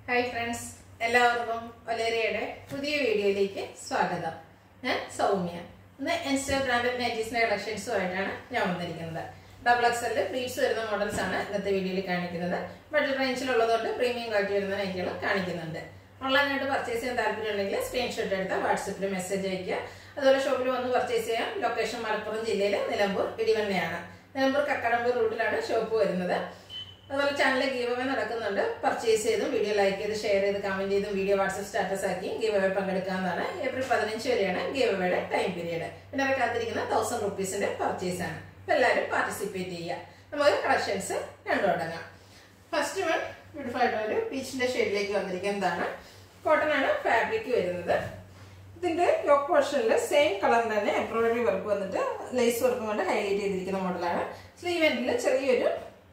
hi friends എല്ലാവർക്കും ഒലേറിയയുടെ പുതിയ വീഡിയോയിലേക്ക് സ്വാഗതം ഞാൻ സൗമ്യ ഇന്ന് ഇൻസ്റ്റാഗ്രാമിൽ നൈറ്റീസിന്റെ കളക്ഷൻസുമായിട്ടാണ് ഞാൻ വന്നിരിക്കുന്നത് ഡബിൾ എക്സലിൽ പ്ലീറ്റ്സ് വരുന്ന മോഡൽസ് ആണ് ഇന്നത്തെ വീഡിയോയിൽ കാണിക്കുന്നത് ബഡ്ജറ്റ് റേഞ്ചിലുള്ളതുകൊണ്ട് പ്രീമിയം ക്വാളിറ്റി വരുന്ന നൈറ്റികളും കാണിക്കുന്നുണ്ട് ഓൺലൈനായിട്ട് പർച്ചേസ് ചെയ്യാൻ താല്പര്യമുണ്ടെങ്കിൽ സ്ക്രീൻഷോട്ട് എടുത്ത് വാട്സപ്പിൽ മെസ്സേജ് അയയ്ക്കുക അതുപോലെ ഷോപ്പിൽ വന്ന് പർച്ചേസ് ചെയ്യാം ലൊക്കേഷൻ മലപ്പുറം ജില്ലയിലെ നിലമ്പൂർ ഇടിവണ്ണയാണ് നിലമ്പൂർ കക്കടമ്പൂർ റൂട്ടിലാണ് ഷോപ്പ് വരുന്നത് അതുപോലെ ചാനലിൽ ഗീവ് അവേ നടക്കുന്നുണ്ട് പർച്ചേസ് ചെയ്തും വീഡിയോ ലൈക്ക് ചെയ്ത് ഷെയർ ചെയ്ത് കമന്റ് ചെയ്തും വീഡിയോ വാട്സപ്പ് സ്റ്റാറ്റസ് ആക്കി ഗീവ് അവേ പങ്കെടുക്കാവുന്നതാണ് ഏപ്രിൽ പതിനഞ്ച് വരെയാണ് ഗീവ് അവയുടെ ടൈം പീരീഡ് പിന്നെ അവർ കാത്തിരിക്കുന്ന തൗസൻഡ് റുപ്പീസിന്റെ പർച്ചേസ് ആണ് അപ്പൊ എല്ലാവരും പാർട്ടിസിപ്പേറ്റ് ചെയ്യുക നമുക്ക് കളക്ഷൻസ് കണ്ടു തുടങ്ങാം ഫസ്റ്റ് വൺ ബ്യൂട്ടിഫുൾ ആയിട്ടുള്ള ഒരു പീച്ചിന്റെ ഷെയ്ഡിലേക്ക് വന്നിരിക്കുന്നതാണ് കോട്ടൺ ആണ് ഫാബ്രിക് വരുന്നത് ഇതിന്റെ യോക്ക് പോർഷനിൽ സെയിം കളർ തന്നെ എംബ്രോയിഡറി വർക്ക് വന്നിട്ട് ലേസ് വർക്കും കൊണ്ട് ഹൈലൈറ്റ് ചെയ്തിരിക്കുന്ന മോഡലാണ് സ്ലീവ് എൻഡിൽ ചെറിയൊരു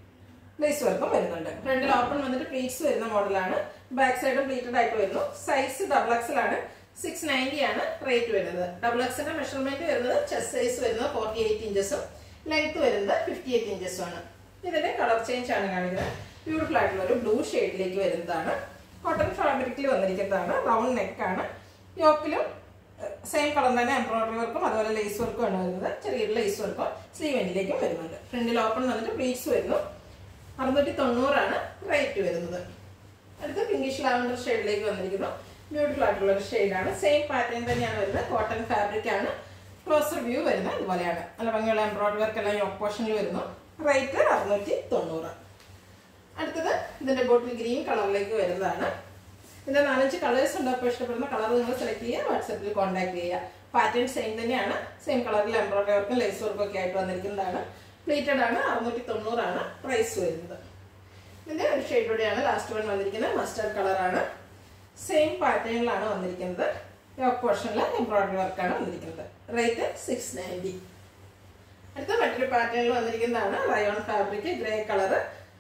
ലേസ് വർക്കും വരുന്നുണ്ട് ഫ്രണ്ടിൽ ഓപ്പൺ വന്നിട്ട് പ്ലീറ്റ്സ് വരുന്ന മോഡലാണ് ബാക്ക് സൈഡും പ്ലീറ്റഡ് ആയിട്ട് വരുന്നു സൈസ് ഡബിൾ എക്സൽ ആണ് സിക്സ് നയൻറ്റി ആണ് റേറ്റ് വരുന്നത് ഡബിൾ എക്സിന്റെ മെഷർമെന്റ് വരുന്നത് ചെസ്റ്റ് സൈസ് വരുന്നത് ഫോർട്ടി എയ്റ്റ് ഇഞ്ചസും ലെങ്ത് വരുന്നത് ഫിഫ്റ്റി എയ്റ്റ് ഇഞ്ചസും ആണ് ഇതിന്റെ കളർ ചേഞ്ച് ആണ് കാണിക്കുന്നത് ബ്യൂട്ടിഫുൾ ആയിട്ടുള്ള ഒരു ബ്ലൂ ഷെയ്ഡിലേക്ക് വരുന്നതാണ് കോട്ടൺ ഫാബ്രിക്കിൽ വന്നിരിക്കുന്നതാണ് റൗണ്ട് നെക്ക് ആണ് യോക്കിലും സെയിം കളർ തന്നെ എംബ്രോയിഡറി വർക്കും അതുപോലെ ലേസ് വർക്കും ആണ് വരുന്നത് ചെറിയൊരു ലേസ് വർക്കും സ്ലീവ് എൻഡിലേക്കും വരുന്നുണ്ട് ഫ്രണ്ടിൽ ഓപ്പൺ വന്നിട്ട് പ്ലീറ്റ്സ് വരുന്നു അറുന്നൂറ്റി തൊണ്ണൂറാണ് റേറ്റ് വരുന്നത് അടുത്ത പിങ്കിഷ് ലാവൻഡർ ഷെയ്ഡിലേക്ക് വന്നിരിക്കുന്നു ബ്യൂട്ടിഫുൾ ആയിട്ടുള്ള ഒരു ഷെയ്ഡാണ് സെയിം പാറ്റേൺ തന്നെയാണ് വരുന്നത് കോട്ടൺ ഫാബ്രിക് ആണ് ക്ലോസർ വ്യൂ വരുന്നത് ഇതുപോലെയാണ് നല്ല ഭംഗിയുള്ള എംബ്രോയിഡറി വർക്ക് എല്ലാം യോക്ക് പോർഷനിൽ വരുന്നു റേറ്റ് അറുന്നൂറ്റി തൊണ്ണൂറ് അടുത്തത് ഇതിന്റെ ബോട്ടിൽ ഗ്രീൻ കളറിലേക്ക് വരുന്നതാണ് ഇതിന്റെ നാലഞ്ച് കളേഴ്സ് ഉണ്ട് അപ്പോൾ ഇഷ്ടപ്പെടുന്ന കളർ നിങ്ങൾ സെലക്ട് ചെയ്യുക വാട്സപ്പിൽ കോൺടാക്ട് ചെയ്യുക പാറ്റേൺ സെയിം തന്നെയാണ് സെയിം കളറിൽ എംബ്രോയിഡറി വർക്കും ലേസ് വർക്കും ഒക്കെ ആയിട്ട് വന്നിരിക്കുന്നതാണ് പ്ലേറ്റഡ് ആണ് അറുന്നൂറ്റി തൊണ്ണൂറാണ് പ്രൈസ് വരുന്നത് ഇതിന്റെ ഒരു ഷെയ്ഡോടെയാണ് ലാസ്റ്റ് വൺ വന്നിരിക്കുന്നത് മസ്റ്റർഡ് കളറാണ് സെയിം പാറ്റേണിലാണ് വന്നിരിക്കുന്നത് യോക്ക് പോർഷനിൽ എംബ്രോയിഡറി വർക്കാണ് വന്നിരിക്കുന്നത് റേറ്റ് സിക്സ് നയൻറ്റി അടുത്ത മറ്റൊരു പാറ്റേണിൽ വന്നിരിക്കുന്നതാണ് റയോൺ ഫാബ്രിക് ഗ്രേ കളറ്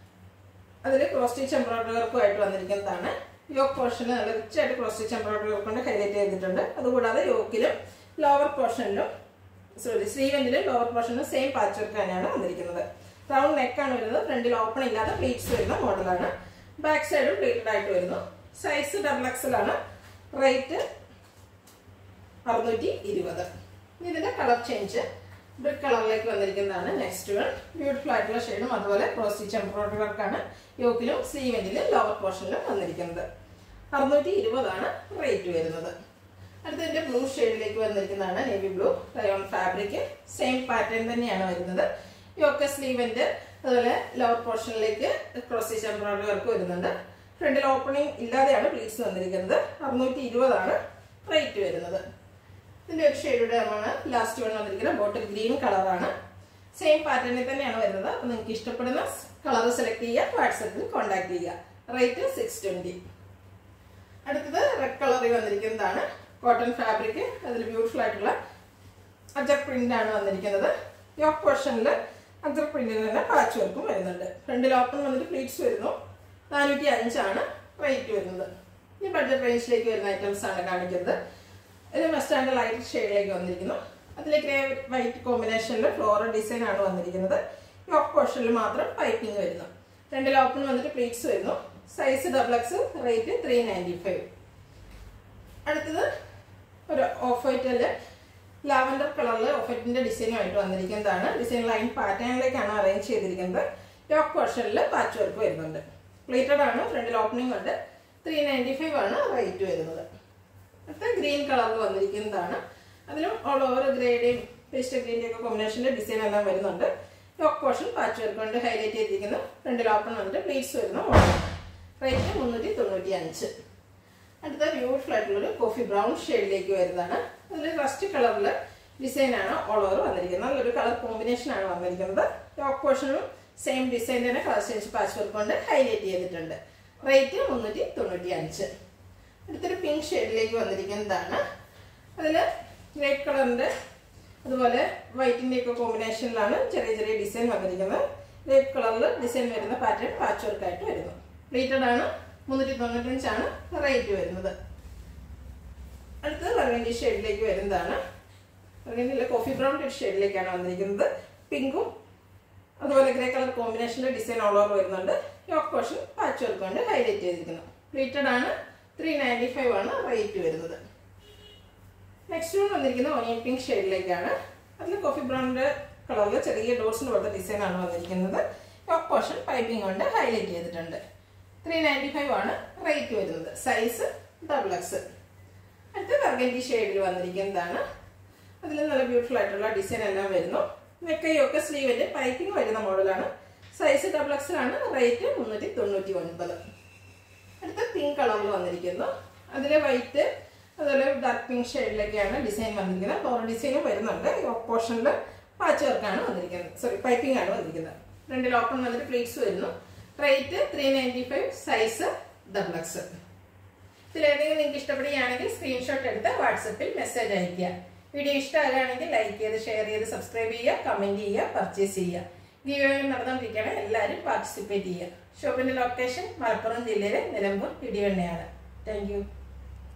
അതിൽ ക്രോസ് സ്റ്റിച്ച് എംബ്രോയിഡറി വർക്കും ആയിട്ട് വന്നിരിക്കുന്നതാണ് യോക്ക് പോർഷനിൽ നല്ല റിച്ച് ആയിട്ട് ക്രോസ് സ്റ്റിച്ച് എംബ്രോയിഡറി വർക്ക് കൊണ്ട് ഹൈലൈറ്റ് ചെയ്തിട്ടുണ്ട് അതുകൂടാതെ യോക്കിലും ലോവർ പോർഷനിലും സോറി സ്ലീവെന്റിലും ലോവർ പോർഷനിലും സെയിം പാച്ച് വർക്ക് തന്നെയാണ് വന്നിരിക്കുന്നത് റൗണ്ട് നെക്കാണ് വരുന്നത് ഫ്രണ്ടിൽ ഓപ്പൺ ഇല്ലാതെ പ്ലീറ്റ്സ് വരുന്ന മോഡലാണ് ബാക്ക് സൈഡും പ്ലീറ്റഡ് ആയിട്ട് വരുന്നു സൈസ് ഡബിൾ എക്സൽ ആണ് റേറ്റ് അറുന്നൂറ്റി ഇരുപത് ഇതിന്റെ കളർ ചേഞ്ച് ബ്രിക്ക് കളറിലേക്ക് വന്നിരിക്കുന്നതാണ് നെക്സ്റ്റ് വൺ ബ്യൂട്ടിഫുൾ ആയിട്ടുള്ള ഷെയ്ഡും അതുപോലെ ക്രോസ് സ്റ്റിച്ച് എംബ്രോയിഡറി വർക്കാണ് യോക്കിലും സ്ലീവെന്റിലും ലോവർ പോർഷനിലും വന്നിരിക്കുന്നത് അറുന്നൂറ്റി ഇരുപതാണ് റേറ്റ് വരുന്നത് അടുത്തതിന്റെ ബ്ലൂ ഷെയ്ഡിലേക്ക് വന്നിരിക്കുന്നതാണ് navy blue rayon fabric same pattern തന്നെയാണ് വരുന്നത് യോക്ക സ്ലീവിന്റെ അതുപോലെ ലോവർ പോർഷനിലേക്ക് ക്രോസ് സ്റ്റിച്ച് എംബ്രോയിഡറി വർക്ക് വരുന്നുണ്ട് ഫ്രണ്ടിൽ ഓപ്പണിംഗ് ഇല്ലാതെയാണ് പ്ലീറ്റ്സ് വന്നിരിക്കുന്നത് അറുന്നൂറ്റി ഇരുപതാണ് റേറ്റ് വരുന്നത് ഇതിന്റെ ഒരു ഷെയ്ഡുടെ ആണ് ലാസ്റ്റ് വൺ വന്നിരിക്കുന്നത് ബോട്ടിൽ ഗ്രീൻ കളറാണ് സെയിം പാറ്റേണിൽ തന്നെയാണ് വരുന്നത് അപ്പോൾ നിങ്ങൾക്ക് ഇഷ്ടപ്പെടുന്ന കളർ സെലക്ട് ചെയ്യുക വാട്സപ്പിൽ കോൺടാക്ട് ചെയ്യുക റേറ്റ് സിക്സ് ട്വന്റി അടുത്തത് റെഡ് കളറിൽ വന്നിരിക്കുന്നതാണ് കോട്ടൺ ഫാബ്രിക് അതിൽ ബ്യൂട്ടിഫുൾ ആയിട്ടുള്ള അജർ പ്രിന്റ് ആണ് വന്നിരിക്കുന്നത് യോക്ക് പോർഷനിൽ അജർ പ്രിന്റിൽ തന്നെ പാച്ച് വർക്കും വരുന്നുണ്ട് ഫ്രണ്ടിൽ ഓപ്പൺ വന്നിട്ട് പ്ലീറ്റ്സ് വരുന്നു നാനൂറ്റി അഞ്ചാണ് റേറ്റ് വരുന്നത് ഈ ബഡ്ജറ്റ് റേഞ്ചിലേക്ക് വരുന്ന ഐറ്റംസ് ആണ് കാണിക്കുന്നത് ഇത് മസ്റ്റാൻഡ് ലൈറ്റ് ഷെയ്ഡിലേക്ക് വന്നിരിക്കുന്നു അതിലേക്ക് വൈറ്റ് കോമ്പിനേഷനിൽ ഫ്ലോറൽ ഡിസൈൻ ആണ് വന്നിരിക്കുന്നത് യോക്ക് പോർഷനിൽ മാത്രം പൈപ്പിംഗ് വരുന്നു ഫ്രണ്ടിൽ ഓപ്പൺ വന്നിട്ട് പ്ലീറ്റ്സ് വരുന്നു size double X rate three ninety five അടുത്തത് ഒരു ഓഫ് വൈറ്റില് ലാവൻഡർ കളറിൽ ഓഫ് വൈറ്റിന്റെ ഡിസൈനുമായിട്ട് വന്നിരിക്കുന്നതാണ് ഡിസൈൻ ലൈൻ പാറ്റേണിലേക്കാണ് അറേഞ്ച് ചെയ്തിരിക്കുന്നത് യോക്ക് പോർഷനിൽ പാച്ച് വർക്ക് വരുന്നുണ്ട് പ്ലേറ്റഡ് ആണ് ഫ്രണ്ടിൽ ഓപ്പണിംഗ് ഉണ്ട് ത്രീ നയൻറ്റി ഫൈവ് ആണ് റേറ്റ് വരുന്നത് അടുത്ത ഗ്രീൻ കളറിൽ വന്നിരിക്കുന്നതാണ് അതിലും ഓൾ ഓവർ ഗ്രേഡേയും പേസ്റ്റ് ഗ്രീൻ്റെ ഒക്കെ കോമ്പിനേഷനിൽ ഡിസൈൻ എല്ലാം വരുന്നുണ്ട് യോക്ക് പോർഷൻ പാച്ച് വർക്ക് കൊണ്ട് ഹൈലൈറ്റ് ചെയ്തിരിക്കുന്നു ഫ്രണ്ടിൽ ഓപ്പൺ വന്നിട്ട് പ്ലീറ്റ്സ് വരുന്ന മോഡലാണ് റേറ്റ് മുന്നൂറ്റി തൊണ്ണൂറ്റി അഞ്ച് അടുത്ത ബ്യൂട്ടിഫുൾ ആയിട്ടുള്ളൊരു കോഫി ബ്രൗൺ ഷെയ്ഡിലേക്ക് വരുന്നതാണ് അതിൽ റസ്റ്റ് കളറിൽ ഡിസൈൻ ആണ് ഓൾ ഓവർ വന്നിരിക്കുന്നത് നല്ലൊരു കളർ കോമ്പിനേഷൻ ആണ് വന്നിരിക്കുന്നത് യോക്ക് പോർഷനും സെയിം ഡിസൈൻ തന്നെ കളർ ചേഞ്ച് പാച്ച് വർക്ക് കൊണ്ട് ഹൈലൈറ്റ് ചെയ്തിട്ടുണ്ട് റേറ്റ് മുന്നൂറ്റി തൊണ്ണൂറ്റി അഞ്ച് അടുത്തൊരു പിങ്ക് ഷെയ്ഡിലേക്ക് വന്നിരിക്കുന്നതാണ് അതിൽ റെഡ് കളറിൻ്റെ അതുപോലെ വൈറ്റിൻ്റെ ഒക്കെ കോമ്പിനേഷനിലാണ് ചെറിയ ചെറിയ ഡിസൈൻ വന്നിരിക്കുന്നത് റെഡ് കളറിൽ ഡിസൈൻ വരുന്ന പാറ്റേൺ പാച്ച് വർക്കായിട്ട് വരുന്നു പ്ലീറ്റഡ് ആണ് മുന്നൂറ്റി തൊണ്ണൂറ്റഞ്ചാണ് റേറ്റ് വരുന്നത് അടുത്തത് ബർഗൻഡി ഷെയ്ഡിലേക്ക് വരുന്നതാണ് ബർഗൻഡിയിലെ കോഫി ബ്രൗൺ ഷെയ്ഡിലേക്കാണ് വന്നിരിക്കുന്നത് പിങ്കും അതുപോലെ ഗ്രേ കളർ കോമ്പിനേഷനിലെ ഡിസൈൻ ഓൾ ഓവർ വരുന്നുണ്ട് യോക്ക് പോർഷൻ പാച്ച് വർക്ക് കൊണ്ട് ഹൈലൈറ്റ് ചെയ്തിരിക്കുന്നു പ്ലീറ്റഡ് ആണ് ത്രീ നയൻറ്റി ഫൈവ് ആണ് റേറ്റ് വരുന്നത് നെക്സ്റ്റ് വൺ വന്നിരിക്കുന്നത് ഓനിയൻ പിങ്ക് ഷെയ്ഡിലേക്കാണ് അതിൽ കോഫി ബ്രൗണിൻ്റെ കളറിൽ ചെറിയ ഡോട്ട്സിന് പോലത്തെ ഡിസൈനാണ് വന്നിരിക്കുന്നത് ടോപ്പ് പോർഷൻ പൈപ്പിംഗ് കൊണ്ട് ഹൈലൈറ്റ് ചെയ്തിട്ടുണ്ട് ത്രീ നയൻറ്റി ഫൈവ് ആണ് റേറ്റ് വരുന്നത് സൈസ് ഡബിൾ എക്സ് അടുത്ത ബർഗൻഡി ഷെയ്ഡിൽ വന്നിരിക്കുന്നതാണ് അതിൽ നല്ല ബ്യൂട്ടിഫുൾ ആയിട്ടുള്ള ഡിസൈൻ എല്ലാം വരുന്നു നെക്കൈയൊക്കെ സ്ലീവിൻ്റെ പൈപ്പിംഗ് വരുന്ന മോഡലാണ് സൈസ് ഡബിൾ എക്സിലാണ് റേറ്റ് മുന്നൂറ്റി തൊണ്ണൂറ്റി ഒൻപത് അടുത്ത പിങ്ക് കളറിൽ വന്നിരിക്കുന്നു അതിൽ വൈറ്റ് അതുപോലെ ഡാർക്ക് പിങ്ക് ഷെയ്ഡിലൊക്കെയാണ് ഡിസൈൻ വന്നിരിക്കുന്നത് ഫ്ലോറൽ ഡിസൈനും വരുന്നുണ്ട് ഈ പോർഷനിൽ പാച്ച് വർക്കാണ് വന്നിരിക്കുന്നത് സോറി പൈപ്പിംഗ് ആണ് വന്നിരിക്കുന്നത് രണ്ടിൽ ഓപ്പൺ വന്നിട്ട് പ്ലീറ്റ്സ് വരുന്നു rate three ninety five size double X ഇതിലേതെങ്കിലും നിങ്ങൾക്ക് ഇഷ്ടപ്പെടുകയാണെങ്കിൽ സ്ക്രീൻഷോട്ട് എടുത്ത് വാട്സപ്പിൽ മെസ്സേജ് അയയ്ക്കുക വീഡിയോ ഇഷ്ടമാകുകയാണെങ്കിൽ ലൈക്ക് ചെയ്ത് ഷെയർ ചെയ്ത് സബ്സ്ക്രൈബ് ചെയ്യുക കമൻറ്റ് ചെയ്യുക പർച്ചേസ് ചെയ്യുക ഗീവേ നടന്നുകൊണ്ടിരിക്കുകയാണ് എല്ലാവരും പാർട്ടിസിപ്പേറ്റ് ചെയ്യുക ഷോപ്പിന്റെ ലൊക്കേഷൻ മലപ്പുറം ജില്ലയിലെ നിലമ്പൂർ ഇടിവണ്ണയാണ് താങ്ക് യു